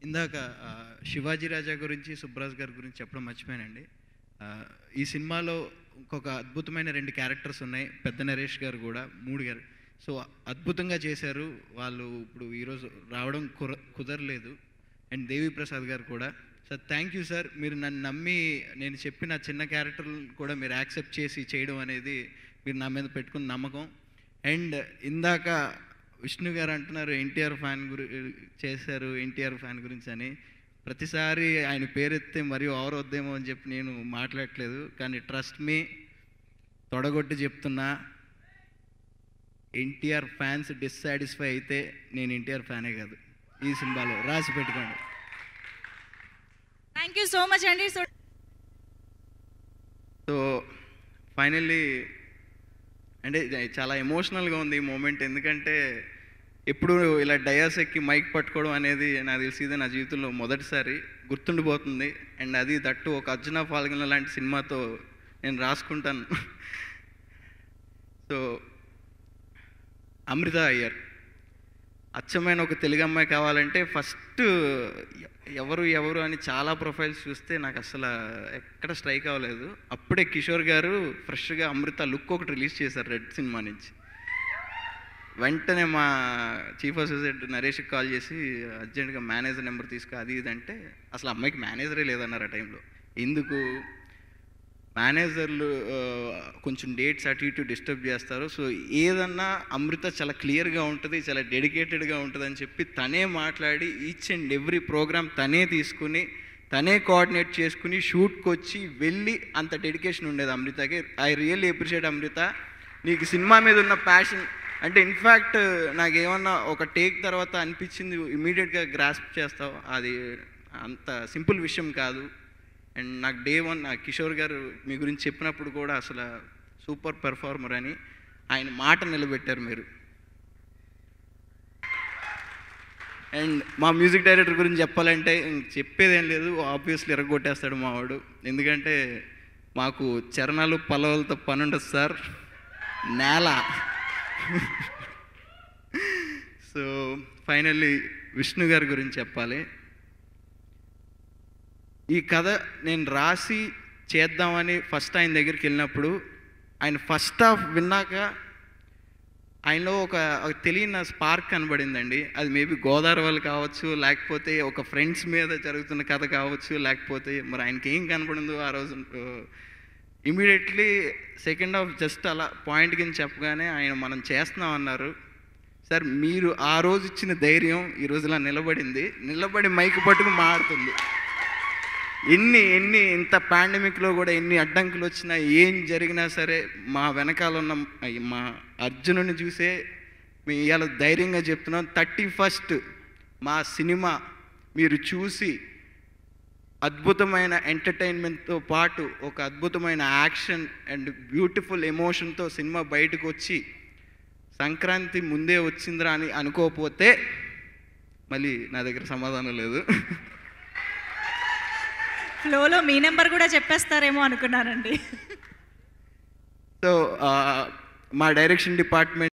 ఇందాక ఆ, శివాజీ రాజా గురించి సుబ్రాజ్ గారి గురించి చెప్పడం మర్చిపోయానండి ఆ, ఈ సినిమాలో ఇంకొక అద్భుతమైన రెండు క్యారెక్టర్స్ ఉన్నాయి పెద్ద నరేష్ గారు కూడా మూడు గారు సో అద్భుతంగా చేశారు వాళ్ళు ఇప్పుడు ఈరోజు రావడం కుర కుదరలేదు అండ్ దేవి ప్రసాద్ గారు కూడా సార్ థ్యాంక్ యూ సార్ మీరు నన్ను నమ్మి నేను చెప్పిన చిన్న క్యారెక్టర్ కూడా మీరు యాక్సెప్ట్ చేసి చేయడం అనేది మీరు నా మీద పెట్టుకున్న నమ్మకం అండ్ ఇందాక విష్ణు గారు అంటున్నారు ఎన్టీఆర్ ఫ్యాన్ గురి చేశారు ఎన్టీఆర్ ఫ్యాన్ గురించి అని ప్రతిసారి ఆయన పేరెత్తే మరియు ఓవర్ వద్దేమో అని చెప్పి నేను మాట్లాడట్లేదు కానీ ట్రస్ట్ మీ తొడగొట్టి చెప్తున్నా ఎన్టీఆర్ ఫ్యాన్స్ డిస్సాటిస్ఫై అయితే నేను ఎన్టీఆర్ ఫ్యానే కాదు ఈ సినిమాలో రాసి పెట్టుకోండి థ్యాంక్ యూ సో మచ్ అండి సో సో ఫైనల్లీ అంటే ఇది చాలా ఎమోషనల్గా ఉంది ఈ మూమెంట్ ఎందుకంటే ఎప్పుడు ఇలా డయాస్ ఎక్కి మైక్ పట్టుకోవడం అనేది నాకు తెలిసి ఇది నా జీవితంలో మొదటిసారి గుర్తుండిపోతుంది అండ్ అది దట్టు ఒక అర్జున ఫాల్గన లాంటి సినిమాతో నేను రాసుకుంటాను సో అమృత అయ్యర్ అచ్చమైన ఒక తెలుగు అమ్మాయి కావాలంటే ఫస్ట్ ఎవరు ఎవరు అని చాలా ప్రొఫైల్స్ చూస్తే నాకు అసలు ఎక్కడ స్ట్రైక్ అవ్వలేదు అప్పుడే కిషోర్ గారు ఫ్రెష్గా అమృత లుక్ ఒకటి రిలీజ్ చేశారు రెడ్ సినిమా నుంచి వెంటనే మా చీఫ్ అసోసియేట్ నరేష్కి కాల్ చేసి అర్జెంట్గా మేనేజర్ నెంబర్ తీసుకో అది ఇది అంటే అసలు అమ్మాయికి మేనేజరే లేదన్నారు ఆ టైంలో ఎందుకు మేనేజర్లు ఆ, కొంచెం డేట్స్ అటు ఇటు డిస్టర్బ్ చేస్తారు సో ఏదన్నా అమృత చాలా క్లియర్గా ఉంటుంది చాలా డెడికేటెడ్గా ఉంటుంది అని చెప్పి తనే మాట్లాడి ఈచ్ అండ్ ఎవ్రీ ప్రోగ్రామ్ తనే తీసుకుని తనే కోఆర్డినేట్ చేసుకుని షూట్కి వచ్చి వెళ్ళి అంత డెడికేషన్ ఉండేది అమృతకి ఐ రియల్లీ అప్రిషియేట్ అమృత నీకు సినిమా మీద ఉన్న ప్యాషన్ అంటే ఇన్ఫ్యాక్ట్ నాకేమన్నా ఒక టేక్ తర్వాత అనిపించింది ఇమీడియట్గా గ్రాస్ప్ చేస్తావు అది అంత సింపుల్ విషయం కాదు అండ్ నాకు డే వన్ ఆ కిషోర్ గారు మీ గురించి చెప్పినప్పుడు కూడా అసలు సూపర్ పెర్ఫార్మర్ అని ఆయన మాట నిలబెట్టారు మీరు అండ్ మా మ్యూజిక్ డైరెక్టర్ గురించి చెప్పాలంటే ఇంక చెప్పేదేం లేదు ఆబ్వియస్లీ ఎరగొట్టేస్తాడు మావాడు ఎందుకంటే మాకు చరణాలు పలవలతో పని ఉండదు సార్ నేల సో ఫైనల్లీ విష్ణు గారి గురించి చెప్పాలి ఈ కథ నేను రాసి చేద్దామని ఫస్ట్ ఆయన దగ్గరికి వెళ్ళినప్పుడు ఆయన ఫస్ట్ హాఫ్ విన్నాక ఆయనలో ఒక ఒక తెలియని స్పార్క్ కనబడిందండి అది మేబీ గోదావరి వల్ల కావచ్చు లేకపోతే ఒక ఫ్రెండ్స్ మీద జరుగుతున్న కథ కావచ్చు లేకపోతే మరి ఆయనకి ఏం కనబడిందో ఆ రోజు ఇమీడియట్లీ సెకండ్ హాఫ్ జస్ట్ అలా పాయింట్ కింద చెప్పగానే ఆయన మనం చేస్తున్నాం అన్నారు సార్ మీరు ఆ రోజు ఇచ్చిన ధైర్యం ఈ రోజు ఇలా నిలబడింది నిలబడి మైక్ పట్టుకు మారుతుంది ఎన్ని ఎన్ని ఇంత పాండమిక్లో కూడా ఎన్ని అడ్డంకులు వచ్చినా ఏం జరిగినా సరే మా వెనకాల ఉన్న అయ్య, మా అర్జునుని చూసే మేము ఇవాళ ధైర్యంగా చెప్తున్నాం థర్టీ ఫస్ట్ మా సినిమా మీరు చూసి అద్భుతమైన ఎంటర్టైన్మెంట్తో పాటు ఒక అద్భుతమైన యాక్షన్ అండ్ బ్యూటిఫుల్ ఎమోషన్తో సినిమా బయటకు వచ్చి సంక్రాంతి ముందే వచ్చిందిరా అని అనుకోకపోతే మళ్ళీ నా దగ్గర సమాధానం లేదు ఫ్లోలో మీ నెంబర్ కూడా చెప్పేస్తారేమో అనుకున్నానండి సో మా డైరెక్షన్ డిపార్ట్మెంట్